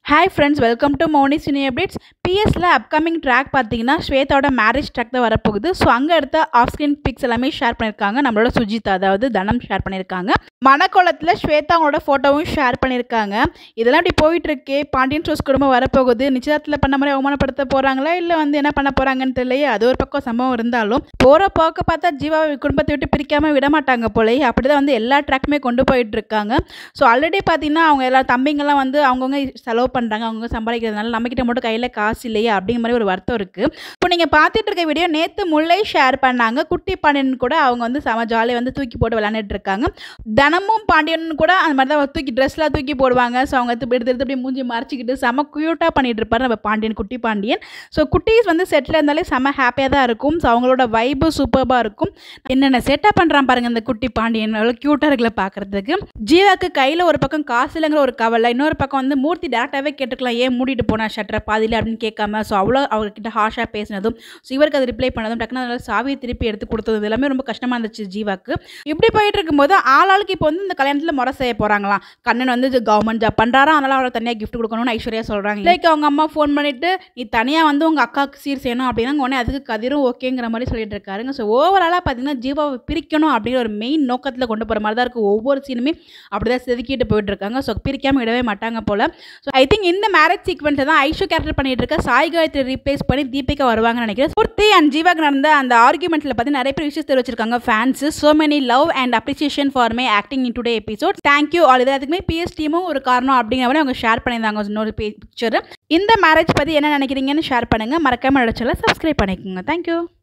hi friends welcome to Moni cine updates பிஎஸ்ல upcoming track பார்த்தீங்கன்னா ஸ்வேதாவோட மேரேஜ் ட்ராக் தான் வரப்போகுது ஸோ அங்கே எடுத்த ஆஃப் ஸ்க்ரீன் பிக்ஸ் எல்லாமே ஷேர் பண்ணியிருக்காங்க நம்மளோட சுஜிதா அதாவது தனம் ஷேர் பண்ணியிருக்காங்க மணக்கோலத்தில் ஸ்வேதா அவங்களோட ஃபோட்டோவும் ஷேர் பண்ணியிருக்காங்க இதெல்லாம் இப்படி போயிட்டு இருக்கே பாண்டியன் ஷோஸ் குடும்பம் வரப்போகுது நிச்சயத்தில் பண்ண மாதிரி அவமானப்படுத்த போகிறாங்களா இல்லை வந்து என்ன பண்ண போகிறாங்கன்னு தெரியலையே அது ஒரு பக்கம் சம்பவம் இருந்தாலும் போகிற போக்க பார்த்தா ஜீவா குடும்பத்தை விட்டு பிரிக்காமல் விட மாட்டாங்க போலயே அப்படி தான் வந்து எல்லா ட்ராக்குமே கொண்டு போயிட்டு இருக்காங்க ஸோ ஆல்ரெடி பார்த்தீங்கன்னா அவங்க எல்லா தம்பிங்கெல்லாம் வந்து அவங்கவுங்க செலவு பண்ணுறாங்க அவங்க சம்பாதிக்கிறதுனால நம்மக்கிட்ட மட்டும் கையில் காசு இல்லையே அப்படிங்கிற மாதிரி ஒரு வருத்தம் இருக்குது இப்போ நீங்கள் பார்த்துட்டு இருக்க வீடியோ நேற்று முல்லை ஷேர் பண்ணாங்க குட்டி பாண்டியன் கூட அவங்க வந்து செம ஜாலியாக வந்து தூக்கி போட்டு விளையாண்டுட்டு இருக்காங்க தினமும் பாண்டியன் கூட அந்த மாதிரி தான் தூக்கி ட்ரெஸ்லாம் தூக்கி போடுவாங்க ஸோ அவங்க எடுத்து எடுத்து எடுத்து அப்படியே மூஞ்சி மறைச்சிக்கிட்டு செம க்யூட்டாக பண்ணிட்டு இருப்பாரு நம்ம பாண்டியன் குட்டி பாண்டியன் ஸோ குட்டீஸ் வந்து செட்டில் இருந்தாலே செம ஹாப்பியாக தான் இருக்கும் ஸோ அவங்களோட வைபு சூப்பராக இருக்கும் என்னென்ன செட்டப் பண்ணுறான் பாருங்க இந்த குட்டி பாண்டியன் அவ்வளோ க்யூட்டாக இருக்குல்ல பார்க்குறதுக்கு ஜீவாக்கு கையில் ஒரு பக்கம் காசு இல்லைங்கிற ஒரு கவலை இன்னொரு பக்கம் வந்து மூர்த்தி டேரெக்டாகவே கேட்டுக்கலாம் ஏன் மூடிட்டு போனா ஷட்டரை பாதியில் அப்படின்னு கேட்காம ஸோ அவ்வளோ அவர்கிட்ட ஹாஷாக பேசினதும் ஸோ இவருக்கு அது ரிப்ளை பண்ணதும் டக்குனு அதில் சாவியை திருப்பி எடுத்து கொடுத்தது எல்லாமே ரொம்ப கஷ்டமாக இருந்துச்சு ஜீவாக்கு இப்படி போயிட்டு இருக்கும்போது ஆளாளுக்கு இப்போ வந்து இந்த கல்யாணத்தில் முறை செய்ய போகிறாங்களாம் கண்ணன் வந்து கவர்மெண்ட் ஜாப் பண்ணுறாரா அதனால் அவரை தனியாக கிஃப்ட் கொடுக்கணும்னு ஐஸ்வர்யா சொல்கிறாங்க லைக் அவங்க அம்மா ஃபோன் பண்ணிட்டு நீ தனியாக வந்து உங்கள் அக்காவுக்கு சீர் செய்யணும் அப்படின்னா உடனே அதுக்கு கதிரும் ஓகேங்கிற மாதிரி சொல்லிட்டு இருக்காருங்க ஸோ ஓவராலாக பார்த்தீங்கன்னா ஜீவாவை பிரிக்கணும் அப்படிங்கிற ஒரு மெயின் நோக்கத்தில் கொண்டு போகிற மாதிரி தான் இருக்குது ஒவ்வொரு சீனுமே அப்படி தான் செதுக்கிட்டு போயிட்டு இருக்காங்க ஸோ பிரிக்காமல் விடவே மாட்டாங்க போல் ஸோ ஐ திங்க் இந்த மேரேஜ் சீக்வன்ஸை தான் ஐஷு கேரக்டர் பண்ணிட்டு இருக்க சாய் காயத்ரி ரீப்ளேஸ் பண்ணி தீபிகா வருவாங்கன்னு நினைக்கிறேன் பூர்த்தி அண்ட் ஜீவாக்கு நடந்த அந்த ஆர்குமெண்ட்டில் பற்றி நிறைய பேர் விஷயம் தெரிவிச்சிருக்காங்க fans so many love and appreciation for my acting in today episode thank you all இது அதுக்குமே பிஎஸ் டீமும் ஒரு காரணம் அப்படிங்கிற மாதிரி அவங்க ஷேர் பண்ணியிருந்தாங்க இன்னொரு பிக்சர் இந்த மேரேஜ் பற்றி என்ன நினைக்கிறீங்கன்னு ஷேர் பண்ணுங்கள் மறக்காமல் நினச்சால சப்ஸ்கிரைப் பண்ணிக்கோங்க தேங்க்யூ